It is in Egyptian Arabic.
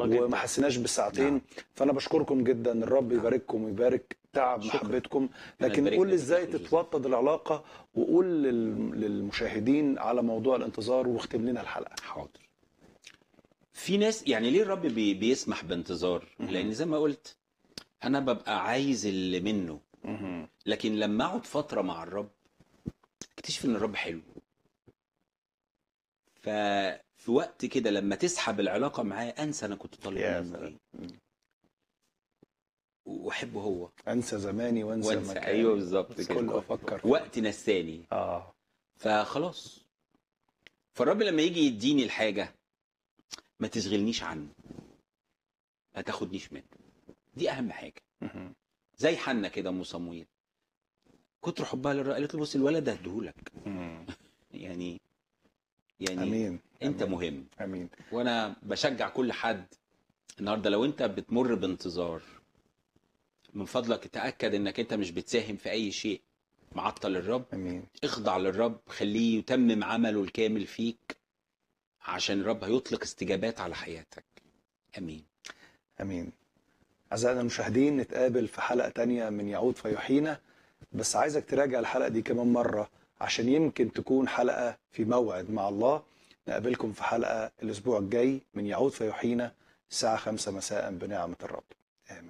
الله جدا وما حسيناش بالساعتين نعم. فانا بشكركم جدا الرب يبارككم ويبارك تعب شكرا. محبتكم ربنا لكن يبارك قول لك لي ازاي في الفلوس. تتوطد العلاقه وقول لل- للمشاهدين على موضوع الانتظار واختم لنا الحلقه حاضر في ناس يعني ليه الرب بي بيسمح بانتظار مهم. لان زي ما قلت انا ببقى عايز اللي منه مهم. لكن لما اقعد فتره مع الرب اكتشف ان الرب حلو ففي وقت كده لما تسحب العلاقه معاه انسى انا كنت طالب يا منه سلام. ايه واحبه هو انسى زماني وانسى وانسى مكاني ايوه بالظبط كل كده افكر فيه. وقت نساني اه فخلاص فالرب لما يجي يديني الحاجه ما تشغلنيش عنه ما تاخدنيش منه دي اهم حاجه مهم. زي حنا كده ام صمويل كتر حبها للرب قالت له بص الولد ده هديهولك مهم. يعني يعني امين انت أمين. مهم امين وانا بشجع كل حد النهارده لو انت بتمر بانتظار من فضلك تاكد انك انت مش بتساهم في اي شيء معطل الرب امين اخضع للرب خليه يتمم عمله الكامل فيك عشان الرب هيطلق استجابات على حياتك امين امين اعزائنا المشاهدين نتقابل في حلقه تانية من يعود فيحيينا بس عايزك تراجع الحلقه دي كمان مره عشان يمكن تكون حلقه في موعد مع الله نقابلكم في حلقه الاسبوع الجاي من يعود فيحيينا الساعه 5 مساء بنعمه الرب